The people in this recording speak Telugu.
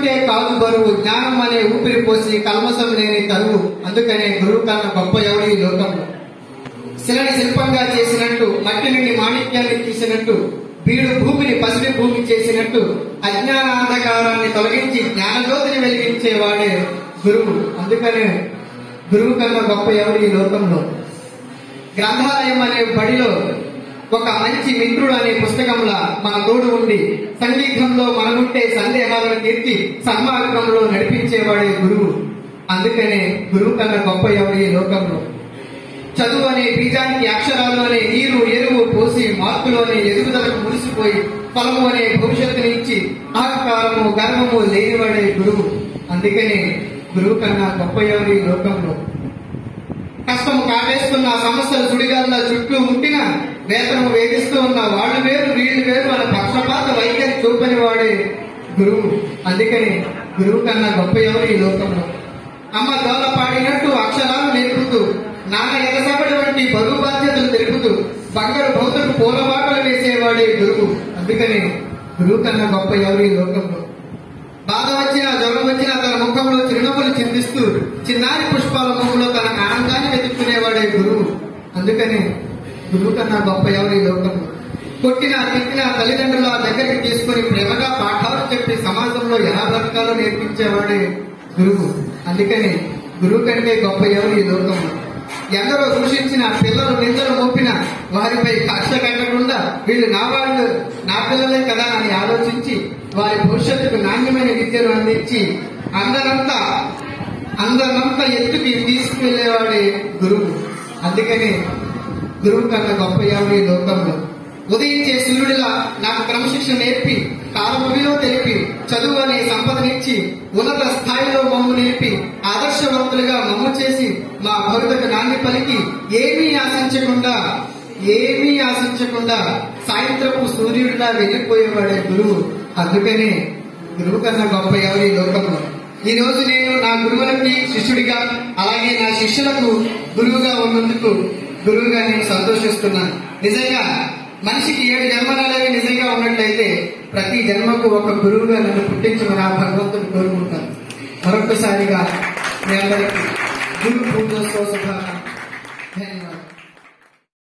చదువుకే కాదు బరువు జ్ఞానం అనే ఊపిరి పోసి కల్మసం లేని తరువు అందుకనే గురువు కన్నా గొప్ప ఎవరు ఈ లోకంలో శిలని శిల్పంగా చేసినట్టు మట్టి నుండి మాణిక్యాన్ని తీసినట్టు వీడు భూమిని పసిడి భూమి చేసినట్టు అజ్ఞానాంధకారాన్ని తొలగించి జ్ఞానజ్యోతిని వెలిగించేవాడే గురువు అందుకనే గురువు కన్నా గొప్ప ఎవరు ఈ లోకంలో గ్రంథాలయం అనే బడిలో ఒక మంచి మిత్రుడు అనే పుస్తకంలా మన తోడు ఉండి సందిగ్ధంలో మనముంటే సందేహాలను తీర్చి సన్మార్గంలో నడిపించేవాడే గురువు అందుకనే గురువు కన్నా గొప్ప ఎవరు ఈ లోకంలో చదువు అనే బీజానికి అక్షరాలు అనే నీరు ఎరువు పోసి మార్పులు అనే ఎదుగుదలకు మురిసిపోయి ఫలము అనే భవిష్యత్తుని ఇచ్చి అహంకారము గర్వము లేనివాడే గురువు అందుకనే గురువు కన్నా గొప్ప ఎవరు ఈ లోకంలో కష్టము కాటేస్తున్న సమస్యలు సుడిగాల్లో చుట్టూ ఉంటిన వేతనం వేధిస్తూ ఉన్న వాళ్ళు వేరు వీళ్ళు వేరు అనే పక్షపాత వైఖరి చూపని వాడే గురువు అందుకని గురువు కన్నా గొప్ప ఎవరు ఈ లోకంలో అమ్మ దోల పాడినట్టు అక్షరాలు నేర్పుతూ నాన్న ఎగసబడి వంటి బరువు బాధ్యతలు తెలుపుతూ బంగారు భౌతకు పూలబాటలు వేసేవాడే గురువు అందుకని గురువు కన్నా గొప్ప ఎవరు ఈ లోకంలో బాధ వచ్చినా జ్వరం వచ్చినా తన ముఖంలో చిరునవ్వులు చిందిస్తూ చిన్నారి పుష్పాల ముఖంలో తన ఆనందాన్ని వెతుక్కునేవాడే గురువు అందుకని గురువు కన్నా గొప్ప ఎవరు ఈ లోకంలో కొట్టినా తిట్టినా తల్లిదండ్రుల దగ్గరికి తీసుకుని ప్రేమగా పాఠాలు చెప్పి సమాజంలో ఎలా బ్రతకాలో నేర్పించేవాడే గురువు అందుకని గురువు కంటే గొప్ప ఎవరు ఈ లోకంలో ఎందరో దూషించిన పిల్లలు నిందలు మోపిన వారిపై కక్ష కట్టకుండా వీళ్ళు నా వాళ్ళు నా పిల్లలే కదా అని ఆలోచించి వారి భవిష్యత్తుకు నాణ్యమైన విద్యను అందించి అందరంతా అందరంతా ఎత్తుకి తీసుకువెళ్లేవాడే గురువు అందుకని గురువు కన్నా గొప్ప ఎవరు ఈ లోకంలో ఉదయించే సూర్యుడిలా నాకు క్రమశిక్షణ నేర్పి కాలముడిలో తెలిపి చదువు అనే సంపదనిచ్చి ఉన్నత స్థాయిలో మమ్ము నిలిపి ఆదర్శవంతులుగా మమ్ము చేసి మా భవితకు నాణ్య పలికి ఏమీ ఆశించకుండా ఏమీ ఆశించకుండా సాయంత్రపు సూర్యుడిలా వెళ్ళిపోయేవాడే గురువు అందుకనే గురువు కన్నా గొప్ప ఎవరు ఈ లోకంలో ఈ రోజు నేను నా గురువులకి శిష్యుడిగా అలాగే నా శిష్యులకు గురువుగా ఉన్నందుకు గురువుగా నేను సంతోషిస్తున్నాను నిజంగా మనిషికి ఏడు జన్మలనేవి నిజంగా ఉన్నట్లయితే ప్రతి జన్మకు ఒక గురువుగా నన్ను పుట్టించమని ఆ భగవంతుడు కోరుకుంటాను మరొకసారిగా మీ అందరికీ గురు పూజోత్సవ శుభాకాంక్షలు ధన్యవాదాలు